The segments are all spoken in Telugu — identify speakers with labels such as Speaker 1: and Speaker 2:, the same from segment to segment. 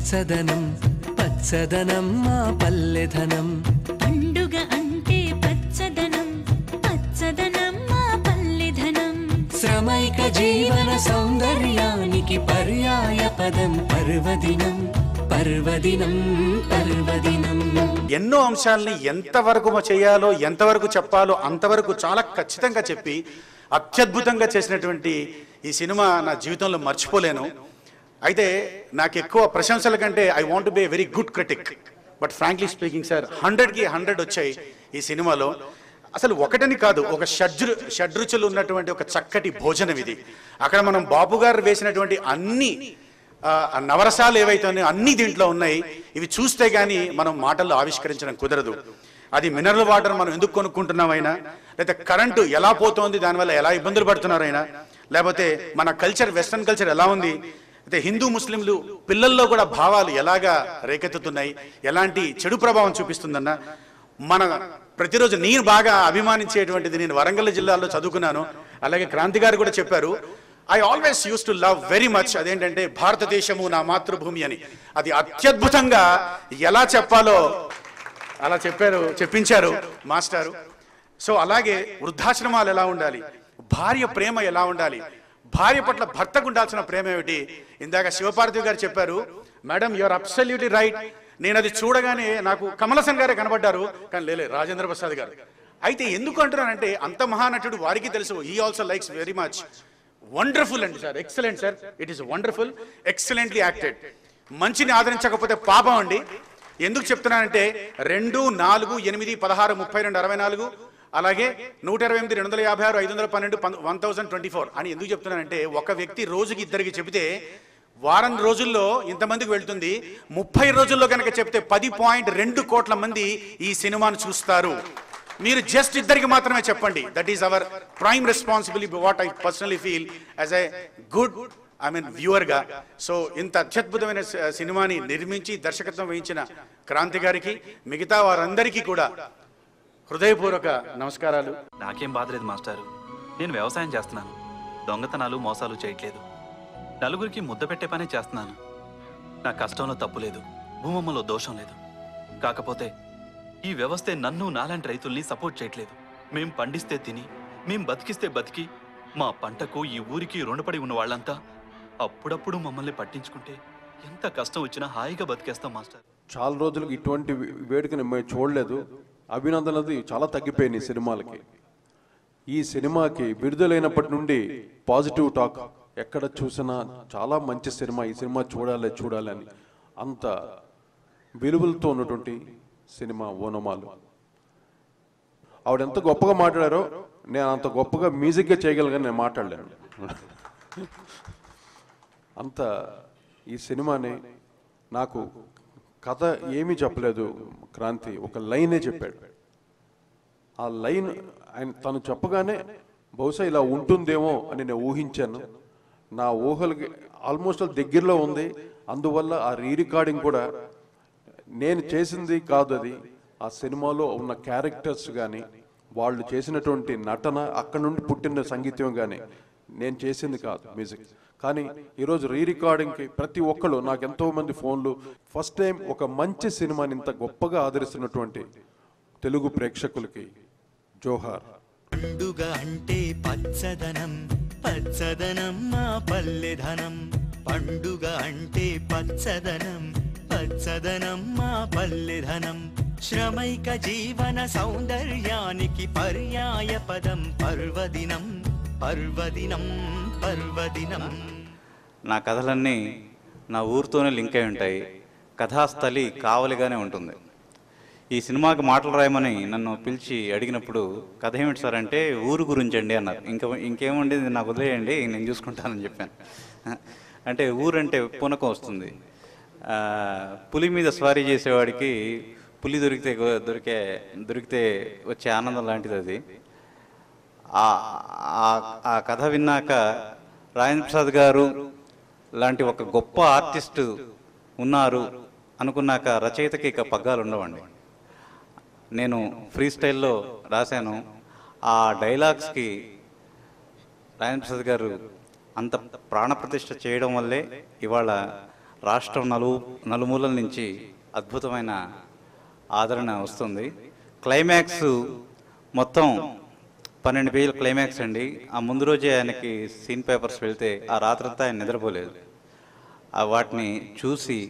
Speaker 1: పచ్చదనం పచ్చదనం మా పల్లెధనం
Speaker 2: పండుగ అంటే పచ్చదనం పచ్చదనం మా పల్లెధనం
Speaker 1: శ్రమైక జీవన సౌందర్యానికి పర్యాయ పదం పర్వదినం పర్వదినం పర్వదినం
Speaker 3: ఎన్నో అంశాలని ఎంతవరకు చేయాలో ఎంతవరకు చెప్పాలో అంతవరకు చాలా ఖచ్చితంగా చెప్పి అత్యద్భుతంగా చేసినటువంటి ఈ సినిమా నా జీవితంలో మర్చిపోలేను అయితే నాకు ఎక్కువ ప్రశంసల కంటే I want be a very good critic but frankly speaking sir హండ్రెడ్కి హండ్రెడ్ వచ్చాయి ఈ సినిమాలో అసలు ఒకటని కాదు ఒక షడ్రు షడ్రుచులు ఉన్నటువంటి ఒక చక్కటి భోజనం ఇది అక్కడ మనం బాబు గారు వేసినటువంటి అన్ని ఆ, ఆ నవరసాలు ఏవైతే ఉన్నాయో అన్ని దీంట్లో ఉన్నాయి ఇవి చూస్తే గానీ మనం మాటల్లో ఆవిష్కరించడం కుదరదు అది మినరల్ వాటర్ మనం ఎందుకు కొనుక్కుంటున్నామైనా లేకపోతే కరెంటు ఎలా పోతోంది దానివల్ల ఎలా ఇబ్బందులు పడుతున్నారైనా లేకపోతే మన కల్చర్ వెస్ట్రన్ కల్చర్ ఎలా ఉంది అయితే హిందూ ముస్లింలు పిల్లల్లో కూడా భావాలు ఎలాగా రేకెత్తుతున్నాయి ఎలాంటి చెడు ప్రభావం చూపిస్తుందన్న మన ప్రతిరోజు నేను బాగా అభిమానించేటువంటిది నేను వరంగల్ జిల్లాలో చదువుకున్నాను అలాగే క్రాంతి గారు కూడా చెప్పారు I always uses to love very much అదేంటంటే భారతదేశము నా మాతృభూమి అని అది అత్యద్భుతంగా ఎలా చెప్పాలో అలా చెప్పారు చెప్పించారు మాస్టారు సో అలాగే వృద్ధాశ్రమాలు ఎలా ఉండాలి భార్య ప్రేమ ఎలా ఉండాలి భార్య పట్ల భర్తకు ఉండాల్సిన ప్రేమ ఏమిటి ఇందాక శివపార్వతి గారు చెప్పారు మేడం యువర్ అబ్సల్యూట్లీ రైట్ నేను అది చూడగానే నాకు కమలసన్ గారే కనబడ్డారు కానీ లేలే రాజేంద్ర ప్రసాద్ గారు అయితే ఎందుకు అంటున్నానంటే అంత మహానటుడు వారికి తెలుసు he also likes very much wonderful అండి sir excellent sir it is wonderful excellently acted మంచిని ఆదరించకపోతే పాపం అండి ఎందుకు చెప్తున్నానంటే రెండు నాలుగు ఎనిమిది పదహారు ముప్పై రెండు అరవై నాలుగు అలాగే నూట ఇరవై ఎనిమిది రెండు వందల యాభై ఆరు ఐదు వందల పన్నెండు వన్ థౌసండ్ ట్వంటీ ఫోర్ అని ఎందుకు చెప్తున్నానంటే ఒక వ్యక్తి రోజుకి ఇద్దరికి చెబితే వారం రోజుల్లో ఇంతమందికి వెళ్తుంది ముప్పై రోజుల్లో కనుక చెప్తే పది పాయింట్ రెండు కోట్ల మంది ఈ సినిమాను చూస్తారు మీరు జస్ట్ ఇద్దరికి మాత్రమే చెప్పండి that is our prime responsibility what I personally feel as a good I mean viewer గా సో ఇంత అత్యద్భుతమైన స- సినిమాని నిర్మించి దర్శకత్వం వహించిన క్రాంతి గారికి మిగతా వారందరికీ కూడా హృదయపూర్వక నమస్కారాలు
Speaker 4: నాకేం బాధలేదు మాస్టారు నేను వ్యవసాయం చేస్తున్నాను దొంగతనాలు మోసాలు చేయట్లేదు నలుగురికి ముద్ద పెట్టే పనే చేస్తున్నాను నా కష్టంలో తప్పు లేదు భూమమ్మలో దోషం లేదు కాకపోతే ఈ వ్యవస్థే నన్ను నాలాంటి రైతుల్ని సపోర్ట్ చేయట్లేదు మేం పండిస్తే తిని మేం బతికిస్తే బతికి మా పంటకు ఈ ఊరికి రుణపడి ఉన్న వాళ్ళంతా అప్పుడప్పుడు మమ్మల్ని పట్టించుకుంటే ఎంత కష్టం వచ్చినా హాయిగా బతికేస్తాం మాస్టర్
Speaker 5: చాలా రోజులకు ఇటువంటి వే- వేడుకని మేము చూడలేదు అభినందనది చాలా తగ్గిపోయినాయి సినిమాలకి ఈ సినిమాకి విడుదలైనప్పటి నుండి పాజిటివ్ టాక్ ఎక్కడ చూసినా చాలా మంచి సినిమా ఈ సినిమా చూడాలి చూడాలి అని అంత విలువలతో ఉన్నటువంటి సినిమా ఓనమాలు ఆవిడ ఎంత గొప్పగా మాట్లాడారో నేను అంత గొప్పగా మ్యూజిక్గా చేయగలిగాను నేను మాట్లాడలేను అంత ఈ సినిమాని నాకు కథ ఏమీ చెప్పలేదు క్రాంతి ఒక లైనే చెప్పాడు ఆ లైన్ ఆయన తను చెప్పగానే బహుశా ఇలా ఉంటుందేమో అని నేను ఊహించాను నా ఊహలకి ఆల్మోస్ట్ దగ్గరలో ఉంది అందువల్ల ఆ రీ రికార్డింగ్ కూడా నేను చేసింది కాదు అది ఆ సినిమాలో ఉన్న క్యారెక్టర్స్ కానీ వాళ్ళు చేసినటువంటి నటన అక్కడ నుండి పుట్టిన సంగీతం కానీ నేను చేసింది కాదు మ్యూజిక్ కానీ ఈరోజు రీ రికార్డింగ్కి ప్రతి ఒక్కళ్ళు నాకు ఎంతో మంది ఫోన్లు ఫస్ట్ టైం ఒక మంచి సినిమాని ఇంత గొప్పగా ఆదరిస్తున్నటువంటి తెలుగు ప్రేక్షకులకి జోహార్
Speaker 6: పండుగ అంటే పచ్చదనం పచ్చదనం మా పల్లెధనం పండుగ అంటే పచ్చదనం పచ్చదనం మా పల్లెధనం శ్రమైక జీవన సౌందర్యానికి పర్యాయ పదం పర్వదినం పర్వదినం పర్వదినం
Speaker 7: నా కథలన్నీ నా ఊరితోనే లింక్ అయి ఉంటాయి కథాస్థలి కావలిగానే ఉంటుంది ఈ సినిమాకి మాటలు రాయమని నన్ను పిలిచి అడిగినప్పుడు కథ ఏమిటి సార్ అంటే ఊరు గురించి అండి అన్నారు ఇంకా ఇంకేముండి నాకు వదిలేయండి నేను చూసుకుంటానని చెప్పాను అంటే ఊరంటే పూనకం వస్తుంది ఆ, పులి మీద స్వారీ చేసేవాడికి పులి దొరికితే దొరికే దొరికితే వచ్చే ఆనందం లాంటిది అది ఆ- ఆ- ఆ కథ విన్నాక రాజేంద్ర ప్రసాద్ గారు లాంటి ఒక గొప్ప ఆర్టిస్టు ఉన్నారు అనుకున్నాక రచయితకి ఇక పగ్గాలు ఉండవండి నేను ఫ్రీ స్టైల్లో రాశాను ఆ డైలాగ్స్కి రాజేంద్ర ప్రసాద్ గారు అంత ప్రాణప్రతిష్ఠ చేయడం వల్లే ఇవాళ రాష్ట్రం నలు నలుమూలల నుంచి అద్భుతమైన ఆదరణ వస్తుంది క్లైమాక్స్ మొత్తం పన్నెండు పేజీల క్లైమాక్స్ అండి ఆ ముందు రోజే ఆయనకి సీన్ పేపర్స్ వెళ్తే ఆ రాత్రంతా ఆయన నిద్రపోలేదు ఆ వాటిని చూసి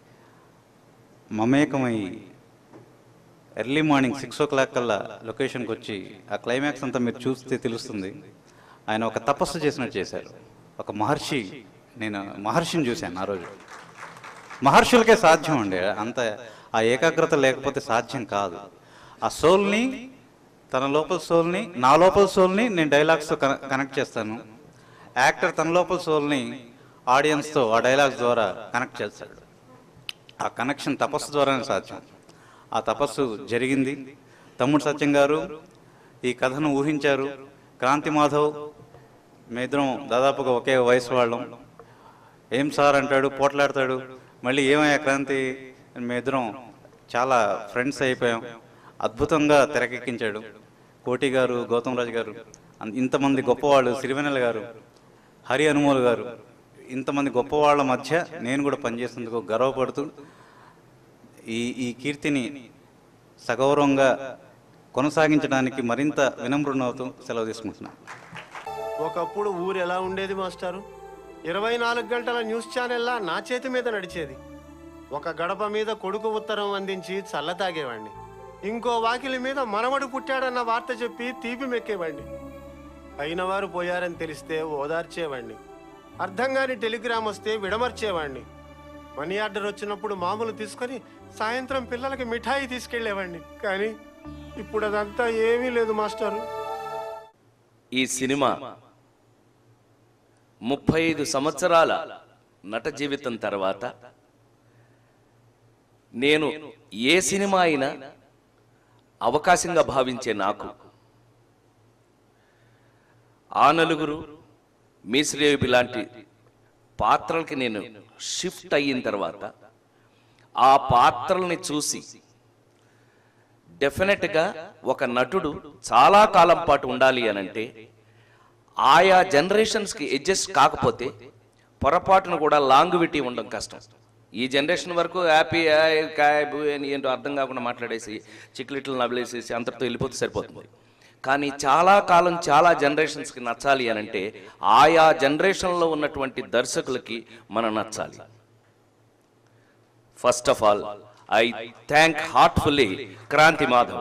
Speaker 7: మమేకమై early morning six o'clock కల్లా లొకేషన్కి వచ్చి ఆ క్లైమాక్స్ అంతా మీరు చూస్తే తెలుస్తుంది ఆయన ఒక తపస్సు చేసినట్టు చేశారు ఒక మహర్షి నేను మహర్షిని చూశాను ఆ రోజు మహర్షులకే సాధ్యం అండి అంత ఆ ఏకాగ్రత లేకపోతే సాధ్యం కాదు ఆ సోల్ని తన లోపల సోల్ని నా లోపల సోల్ని నేను డైలాగ్స్తో కనెక్ట్ చేస్తాను యాక్టర్ తన లోపల సోల్ని ఆడియన్స్తో ఆ డైలాగ్స్ ద్వారా కనెక్ట్ చేస్తాడు ఆ కనెక్షన్ తపస్సు ద్వారానే సాధ్యం ఆ తపస్సు జరిగింది తమ్ముడు సత్యం గారు ఈ కథను ఊహించారు క్రాంతి మాధవ్ మేమిద్దరం దాదాపుగా ఒకే వయసు వాళ్ళం ఏం సార్ అంటాడు పోట్లాడతాడు మళ్ళీ ఏమయ్యా క్రాంతి మేమిద్దరం చాలా ఫ్రెండ్స్ అయిపోయాం అద్భుతంగా తెరకెక్కించాడు కోటి గారు గౌతమ్ రాజు గారు అన్- ఇంతమంది గొప్పవాళ్ళు సిరివెన్నెల గారు హరి అనుమోలు గారు ఇంతమంది గొప్పవాళ్ళ మధ్య నేను కూడా పనిచేసేందుకు గర్వపడుతూ ఈ ఈ కీర్తిని సగౌరవంగా కొనసాగించడానికి మరింత వినమ్రునవుతూ సెలవు తీసుకుంటున్నాను
Speaker 8: ఒకప్పుడు ఊరు ఎలా ఉండేది మాస్టారు ఇరవై నాలుగు గంటల న్యూస్ ఛానల్లా నా చేతి మీద నడిచేది ఒక గడప మీద కొడుకు ఉత్తరం అందించి చల్ల తాగేవాణ్ణి ఇంకో వాకిలి మీద మనవడు పుట్టాడన్న వార్త చెప్పి తీపి మెక్కేవాణ్ణి అయిన వారు పోయారని తెలిస్తే ఓదార్చేవాణ్ణి అర్థం కాని టెలిగ్రామ్ వస్తే విడమర్చేవాణ్ణి మనీ ఆర్డర్ వచ్చినప్పుడు మామూలు తీసుకొని సాయంత్రం పిల్లలకి మిఠాయి తీసుకెళ్లేవాణ్ణి కానీ ఇప్పుడు అదంతా ఏమీ లేదు మాస్టారు
Speaker 9: ఈ సినిమా ముప్పై ఐదు సంవత్సరాల నట జీవితం తర్వాత నేను ఏ సినిమా అయినా అవకాశంగా భావించే నాకు ఆ నలుగురు మీ శ్రేయబి లాంటి పాత్రలకి నేను షిఫ్ట్ అయిన తర్వాత ఆ పాత్రల్ని చూసి డెఫినెట్గా ఒక నటుడు చాలా కాలం పాటు ఉండాలి అనంటే ఆయా జనరేషన్స్కి అడ్జస్ట్ కాకపోతే పొరపాటును కూడా లాంగ్విటీ ఉండడం కష్టం ఈ జనరేషన్ వరకు హ్యాపీ కాయ్ బూ అని ఏంటో అర్థం కాకుండా మాట్లాడేసి చిక్లిట్లు నవ్వులేసేసి అంతటితో వెళ్ళిపోతే సరిపోతుంది కానీ చాలా కాలం చాలా జనరేషన్స్కి నచ్చాలి అనంటే ఆయా జనరేషన్లో ఉన్నటువంటి దర్శకులకి మనం నచ్చాలి first of all I thank heartfully Kranti Madhav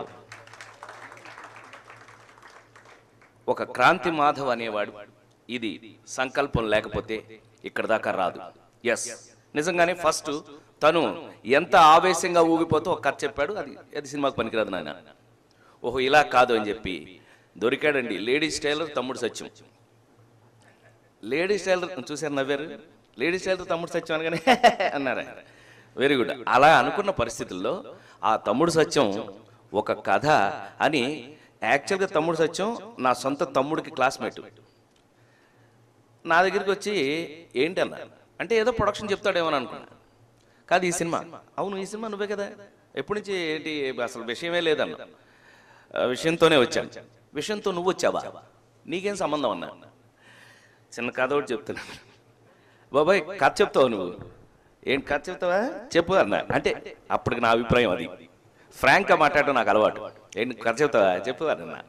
Speaker 9: ఒక క్రాంతి మాధవ్ అనేవాడు ఇది సంకల్పం లేకపోతే ఇక్కడ దాకా రాదు ఎస్ నిజంగానే ఫస్ట్ తను ఎంత ఆవేశంగా ఊగిపోతూ ఒక కథ చెప్పాడు అది అది సినిమాకు పనికిరాదు నాయన ఓహో ఇలా కాదు అని చెప్పి దొరికాడండి లేడీస్ టైలర్ తమ్ముడు సత్యం లేడీస్ టైలర్ చూసారు నవ్వారు లేడీస్ టైలర్ తమ్ముడు సత్యం అనగానే అన్నారు వెరీ గుడ్ అలా అనుకున్న పరిస్థితుల్లో ఆ తమ్ముడు సత్యం ఒక కథ అని యాక్చువల్గా తమ్ముడు సత్యం నా సొంత తమ్ముడికి క్లాస్మేట్ నా దగ్గరికి వచ్చి ఏంటి అన్న అంటే ఏదో ప్రొడక్షన్ చెప్తాడేమో అని అనుకున్నా కాదు ఈ సినిమా అవును ఈ సినిమా నువ్వే కదా ఎప్పటి నుంచి ఏంటి అసలు విషయమే లేదన్న ఆ విషయంతోనే వచ్చాను విషయంతో నువ్వు వచ్చావా నీకేం సంబంధం అన్నా చిన్న కథ ఒకటి చెప్తున్నాను బాబాయ్ కథ చెప్తావు నువ్వు ఏంటి కథ చెప్తావా చెప్పు అన్న అంటే అప్పటికి నా అభిప్రాయం అది ఫ్రాంక్గా మాట్లాడడం నాకు అలవాటు ఏంటి కథ చెప్తావా చెప్పు అన్న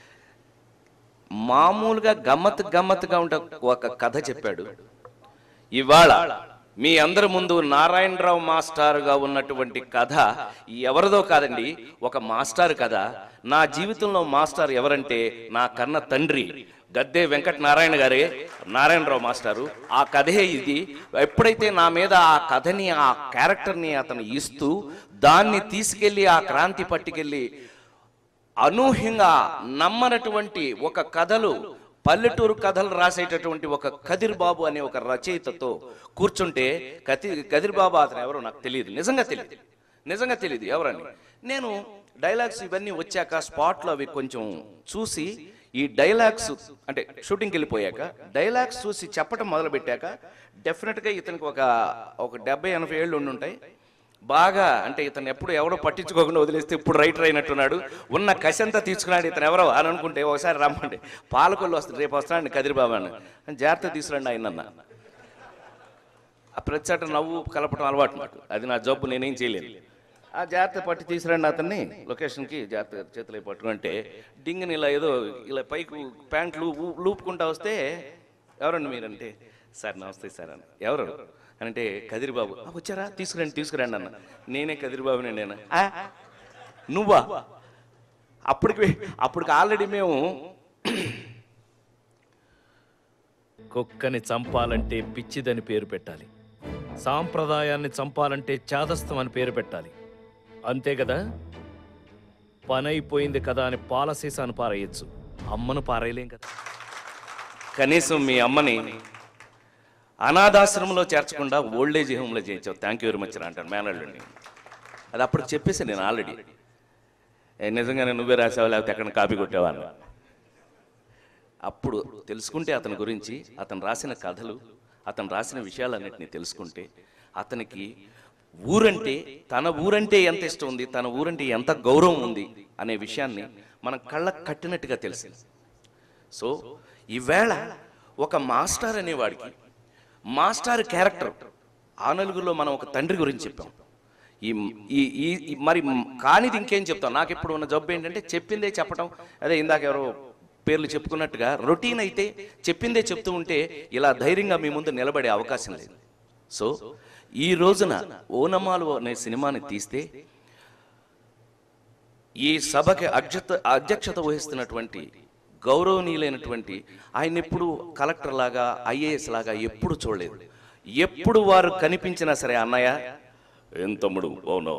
Speaker 9: మామూలుగా గమ్మత్ గమ్మత్తుగా ఉంటే ఒక కథ చెప్పాడు ఇవాళ మీ అందరి ముందు నారాయణరావు మాస్టారుగా ఉన్నటువంటి కథ ఎవరిదో కాదండి ఒక మాస్టర్ కథ నా జీవితంలో మాస్టర్ ఎవరంటే నా కన్న తండ్రి గద్దే వెంకట నారాయణ గారే నారాయణరావు మాస్టారు ఆ కథే ఇది ఎప్పుడైతే నా మీద ఆ కథని ఆ క్యారెక్టర్ని అతను ఇస్తూ దాన్ని తీసుకెళ్లి ఆ క్రాంతి పట్టుకెళ్ళి అనూహ్యంగా నమ్మనటువంటి ఒక కథలు పల్లెటూరు కథలు రాసేటటువంటి ఒక కదిర్ బాబు అనే ఒక రచయితతో కూర్చుంటే కతి కదిర్ బాబు అతను ఎవరో నాకు తెలియదు నిజంగా తెలియదు నిజంగా తెలియదు ఎవరని నేను డైలాగ్స్ ఇవన్నీ వచ్చాక స్పాట్లో అవి కొంచెం చూసి ఈ డైలాగ్స్ అంటే షూటింగ్కి వెళ్ళిపోయాక డైలాగ్స్ చూసి చెప్పటం మొదలుపెట్టాక డెఫినెట్గా ఇతనికి ఒక ఒక డెబ్బై ఎనభై ఏళ్ళు ఉండి ఉంటాయి బాగా అంటే ఇతను ఎప్పుడు ఎవడో పట్టించుకోకుండా వదిలేస్తే ఇప్పుడు రైటర్ అయినట్టున్నాడు ఉన్న కసంతా తీసుకున్నాడు ఇతను ఎవరో అని అనుకుంటే ఒకసారి రమ్మండి పాలకొల్లు వస్తుంది రేపు వస్తున్నాడు కదిరిబాబు అని జాగ్రత్త తీసుకురండి ఆయన అన్న ఆ ప్రతిసాట నవ్వు కలపటం అలవాటు నాకు అది నా జబ్బు నేనేం చేయలేను ఆ జాగ్రత్త పట్టి తీసుకురండి అతన్ని లొకేషన్కి జాగ్రత్త చేతులు పట్టుకుంటే డింగిని ఇలా ఏదో ఇలా పైకి ప్యాంట్లు లూపుకుంటా వస్తే ఎవరండి మీరంటే సార్ నమస్తే సార్ అన్న ఎవరు అని అంటే కదిరిబాబు "ఆ, వచ్చారా తీసుకురండి తీసుకురండి అన్న నేనే కదిరిబాబునే నేను "ఆ, నువ్వా అప్పటికి అప్పటికి ఆల్రెడీ మేము
Speaker 10: కుక్కని చంపాలంటే పిచ్చిదని పేరు పెట్టాలి సాంప్రదాయాన్ని చంపాలంటే చాదస్తం అని పేరు పెట్టాలి అంతే కదా పని అయిపోయింది కదా అని పాలసీసాను పారేయచ్చు అమ్మను పారేయలేం కదా
Speaker 9: కనీసం మీ అమ్మని అనాథాశ్రమంలో చేర్చకుండా ఓల్డేజ్ హోమ్లో చేయించావు థ్యాంక్ యూ వెరీ మచ్ అంటాను మేనల్లుడిని అది అప్పుడు చెప్పేసి నేను ఆల్రెడీ ఏ, నిజంగానే నువ్వే రాసావా లేకపోతే ఎక్కడ కాపీ కొట్టావా అప్పుడు తెలుసుకుంటే అతని గురించి అతను రాసిన కథలు అతను రాసిన విషయాలన్నింటినీ తెలుసుకుంటే అతనికి ఊరంటే తన ఊరంటే ఎంత ఇష్టం ఉంది తన ఊరంటే ఎంత గౌరవం ఉంది అనే విషయాన్ని మనం కళ్ళకు కట్టినట్టుగా తెలిసింది సో ఈవేళ ఒక మాస్టర్ అనేవాడికి మాస్టర్ క్యారెక్టర్ ఆ నలుగురిలో మనం ఒక తండ్రి గురించి చెప్పాం ఈ ఈ ఈ- ఈ మరి కానిది ఇంకేం చెప్తాం నాకు ఇప్పుడు ఉన్న జబ్బు ఏంటంటే చెప్పిందే చెప్పటం అదే ఇందాక ఎవరో పేర్లు చెప్పుకున్నట్టుగా రొటీన్ అయితే చెప్పిందే చెప్తూ ఉంటే ఇలా ధైర్యంగా మీ ముందు నిలబడే అవకాశం లేదు సో ఈ రోజున ఓనమాలు అనే సినిమాని తీస్తే ఈ సభకి అధ్యత అధ్యక్షత వహిస్తున్నటువంటి గౌరవనీయులైనటువంటి ఆయన ఎప్పుడు కలెక్టర్ లాగా ఐఏఎస్ లాగా ఎప్పుడు చూడలేదు ఎప్పుడు వారు కనిపించినా సరే అన్నయ్య ఏం తమ్ముడు అవును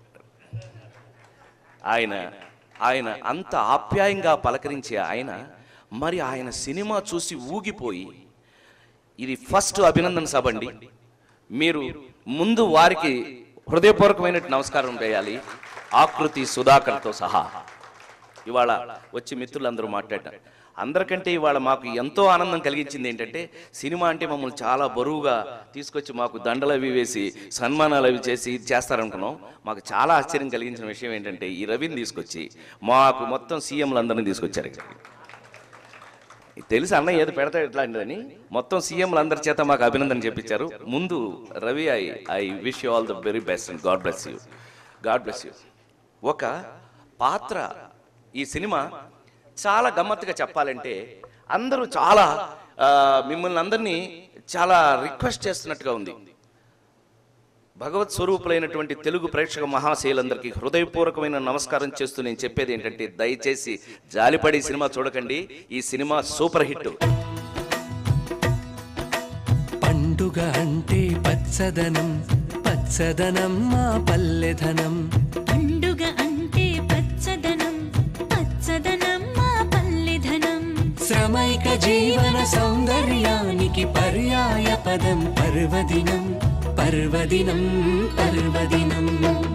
Speaker 9: ఆయన ఆయన అంత ఆప్యాయంగా పలకరించే ఆయన మరి ఆయన సినిమా చూసి ఊగిపోయి ఇది ఫస్ట్ అభినందన సభ అండి మీరు ముందు వారికి హృదయపూర్వకమైన నమస్కారం వేయాలి ఆకృతి సుధాకర్తో సహా ఇవాళ వచ్చి మిత్రులందరూ మాట్లాడారు అందరికంటే ఇవాళ మాకు ఎంతో ఆనందం కలిగించింది ఏంటంటే సినిమా అంటే మమ్మల్ని చాలా బరువుగా తీసుకొచ్చి మాకు దండలు అవి వేసి సన్మానాలు అవి చేసి ఇది చేస్తారనుకున్నాం మాకు చాలా ఆశ్చర్యం కలిగించిన విషయం ఏంటంటే ఈ రవిని తీసుకొచ్చి మాకు మొత్తం సీఎంలందరినీ తీసుకొచ్చారు ఇక్కడికి తెలుసు అన్న ఏది పెడతా ఇట్లాంటిదని మొత్తం సీఎంలు అందరి చేత మాకు అభినందన చెప్పించారు ముందు Ravi I I wish you all the very best and God bless you God bless you ఒక పాత్ర ఈ సినిమా చాలా గమ్మత్తుగా చెప్పాలంటే అందరూ చాలా ఆ, మిమ్మల్ని అందరినీ చాలా రిక్వెస్ట్ చేస్తున్నట్టుగా ఉంది భగవత్ స్వరూపులైనటువంటి తెలుగు ప్రేక్షక మహాశయులందరికీ హృదయపూర్వకమైన నమస్కారం చేస్తూ నేను చెప్పేది ఏంటంటే దయచేసి జాలిపడి సినిమా చూడకండి ఈ సినిమా సూపర్ హిట్
Speaker 1: పండుగ అంటే పచ్చదనం పచ్చదనం మా పల్లెధనం
Speaker 2: పండుగ అంటే పచ్చదనం పచ్చదనం మా పల్లెధనం
Speaker 1: శ్రమైక జీవన సౌందర్యానికి పర్యాయ పదం పర్వదినం పర్వదినం పర్వదినం